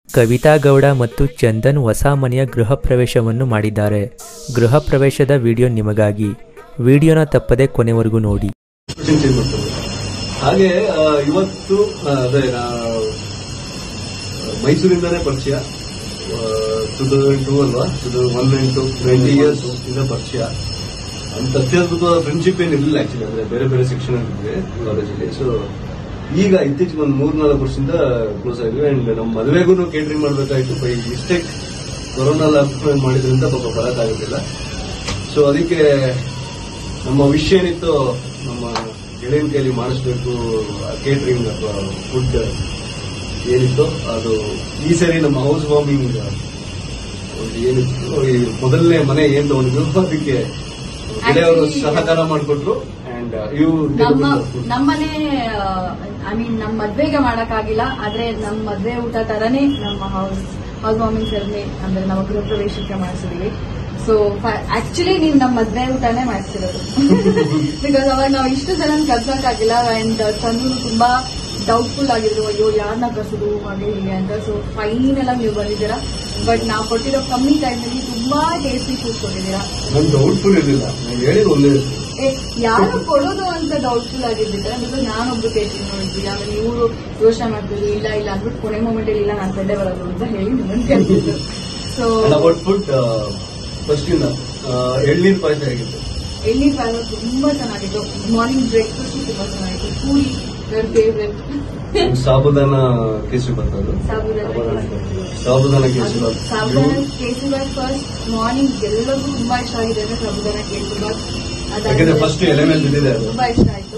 ಕವಿತಾ ಗೌಡ ಮತ್ತು ಚಂದನ್ ಹೊಸ ಮನೆಯ ಗೃಹ ಪ್ರವೇಶವನ್ನು ಮಾಡಿದ್ದಾರೆ ಗೃಹ ಪ್ರವೇಶದ ವಿಡಿಯೋ ನಿಮಗಾಗಿ ವಿಡಿಯೋನ ತಪ್ಪದೆ ಕೊನೆವರೆಗೂ ನೋಡಿ ಕ್ವಶನ್ ಚೇಂಜ್ ಮಾಡ್ತಾರೆ ಹಾಗೆ ಆ, ಇವತ್ತು ಆ, ಅದೇ ನಾ ಮೈಸೂರಿಂದಾನೇ ಪರಿಚಯ ಟೂ ತೌಸಂಡ್ ಟೂ ಅಲ್ವಾ two one and two twenty years ಇಂದ ಪರಿಚಯ ಅಂತ ಅತ್ಯದ್ಭುತವಾದ ಫ್ರೆಂಡ್ಶಿಪ್ ಏನಿರಲಿಲ್ಲ ಆಕ್ಚುಲಿ ಅಂದ್ರೆ ಬೇರೆ ಬೇರೆ ಸೆಕ್ಷನ್ ಇದ್ವಿ ಕಾಲೇಜಲ್ಲಿ ಸೊ ಈಗ ಇತ್ತೀಚೆಗೆ ಒಂದು ಮೂರ್ನಾಲ್ಕು ವರ್ಷದಿಂದ ಕ್ಲೋಸ್ ಆಗಿದ್ವಿ ಅಂಡ್ ನಮ್ಮ ಮದುವೆಗೂ ಕೇಟರಿಂಗ್ ಮಾಡಬೇಕಾಯ್ತು ಬೈ ಮಿಸ್ಟೇಕ್ ಕೊರೋನಾ ಲಾಕ್ಡೌನ್ ಮಾಡಿದ್ರಿಂದ ಪಾಪ ಬರೋಕ್ಕಾಗೋದಿಲ್ಲ ಸೊ ಅದಕ್ಕೆ ನಮ್ಮ ವಿಷಯ ಏನಿತ್ತು ನಮ್ಮ ಗೆಳೆಯನ ಕೈಲಿ ಮಾಡಿಸ್ಬೇಕು ಕೇಟರಿಂಗ್ ಅಥವಾ ಫುಡ್ ಏನಿತ್ತು ಅದು ಈ ಸರಿ ನಮ್ಮ ಹೌಸ್ ವಾರ್ಮಿಂಗ್ ಒಂದು ಏನಿತ್ತು ಈ ಮೊದಲನೇ ಮನೆ ಏನ್ ತಗೊಂಡಿದ್ರು ಅದಕ್ಕೆ ಗೆಳೆಯವರು Actually- ಸಹಕಾರ ಮಾಡಿಕೊಟ್ರು ಅಂಡ್ ಇವು ನಮ್ಮ ನಮ್ಮನೆ ಐ ಮೀನ್ ನಮ್ಮ ಮದ್ವೆಗೆ ಮಾಡಕ್ಕಾಗಿಲ್ಲ ಆದ್ರೆ ನಮ್ಮ ಮದ್ವೆ ಊಟ ತರನೇ ನಮ್ಮ ಹೌಸ್ ಹೌಸ್ ವಾರ್ಮಿಂಗ್ ಸೆರೆಮನಿ ಅಂದ್ರೆ ನಮ್ಮ ಗೃಹ ಪ್ರವೇಶಕ್ಕೆ ಮಾಡಿಸಿದೀವಿ ಸೊ ಆಕ್ಚುಲಿ ನೀವು ನಮ್ಮ ಮದ್ವೆ ಊಟನೇ ಮಾಡಿಸಿರೋದು ಬಿಕಾಸ್ ಅವಾಗ ನಾವು ಇಷ್ಟು ಜನ ಕರ್ಸಕ್ಕಾಗಿಲ್ಲ ಅಂಡ್ ಚಂದ್ರು ತುಂಬಾ ಡೌಟ್ಫುಲ್ ಆಗಿದ್ರು ಅಯ್ಯೋ ಯಾರನ್ನ ಕರ್ಸೋದು ಹಾಗೆ ಹೀಗೆ ಅಂತ ಸೊ ಫೈನಲ್ ಆಗಿ ನೀವು ಬಂದಿದ್ದೀರಾ ಬಟ್ ನಾವು ಕೊಟ್ಟಿರೋ ಕಮ್ಮಿ ಟೈಮಲ್ಲಿ ತುಂಬಾ ಟೇಸ್ಟಿ ಫುಡ್ ಕೊಟ್ಟಿದ್ದೀರಾ ನನ್ ಡೌಟ್ಫುಲ್ ಇರಲಿಲ್ಲ ನಾನು ಹೇಳಿದ್ ಒಂದೇ ಏ, ಯಾರು ಕೊಡೋದು ಅಂತ ಡೌಟ್ಫುಲ್ ಆಗಿದ್ದಿದ್ರೆ ಬಿಕಾಸ್ ನಾನೊಬ್ರು ಟೇಸ್ಟಿಂಗ್ ನೋಡಿದ್ವಿ ಆಮೇಲೆ ಇವರು ಯೋಚನೆ ಮಾಡ್ತಿದ್ರು ಇಲ್ಲ ಇಲ್ಲ ಅಂದ್ಬಿಟ್ಟು ಕೊನೆ ಮೂಮೆಂಟ್ ಇಲ್ಲ ನಾನು ಸಂಡೆ ಬರೋದು ಅಂತ ಹೇಳಿ ನಿಮ್ಮನ್ನು ಕರೆದಿದ್ದು so and about food first ಇಂದ ಆ, ಎಳ್ನೀರ್ ಪಾಯಸ ಆಗಿತ್ತು ಎಳ್ನೀರ್ ಪಾಯಸ ತುಂಬಾ ಚೆನ್ನಾಗಿತ್ತು ಮಾರ್ನಿಂಗ್ ಬ್ರೇಕ್ಫಾಸ್ಟ್ ತುಂಬಾ ಚೆನ್ನಾಗಿತ್ತು ಪೂರಿ ನನ್ನ ಫೇವ್ರೆಟ್ And ಸಾಬುದಾನ ಕೇಸರಿ ಬರ್ತದೆ ಸಾಬುದಾನ ಕೇಸರಿ. ಸಾಬುದಾನ ಕೇಸರಿ ಬಾತ್. ಸಾಬುದಾನ ಕೇಸರಿಬಾತ್ ಫಸ್ಟ್ ಮಾರ್ನಿಂಗ್ ಎಲ್ಲರಿಗೂ ತುಂಬಾ ಇಷ್ಟ ಆಗಿದೆ ಅಂದ್ರೆ ಸಾಬುದಾನ ಕೇಸರಿಬಾತ್ ಯಾಕಂದ್ರೆ first ಎಲೆ ಮೇಲೆ ಬಿದ್ದಿದೆ ಅದು. ತುಂಬಾ ಇಷ್ಟ ಆಯ್ತು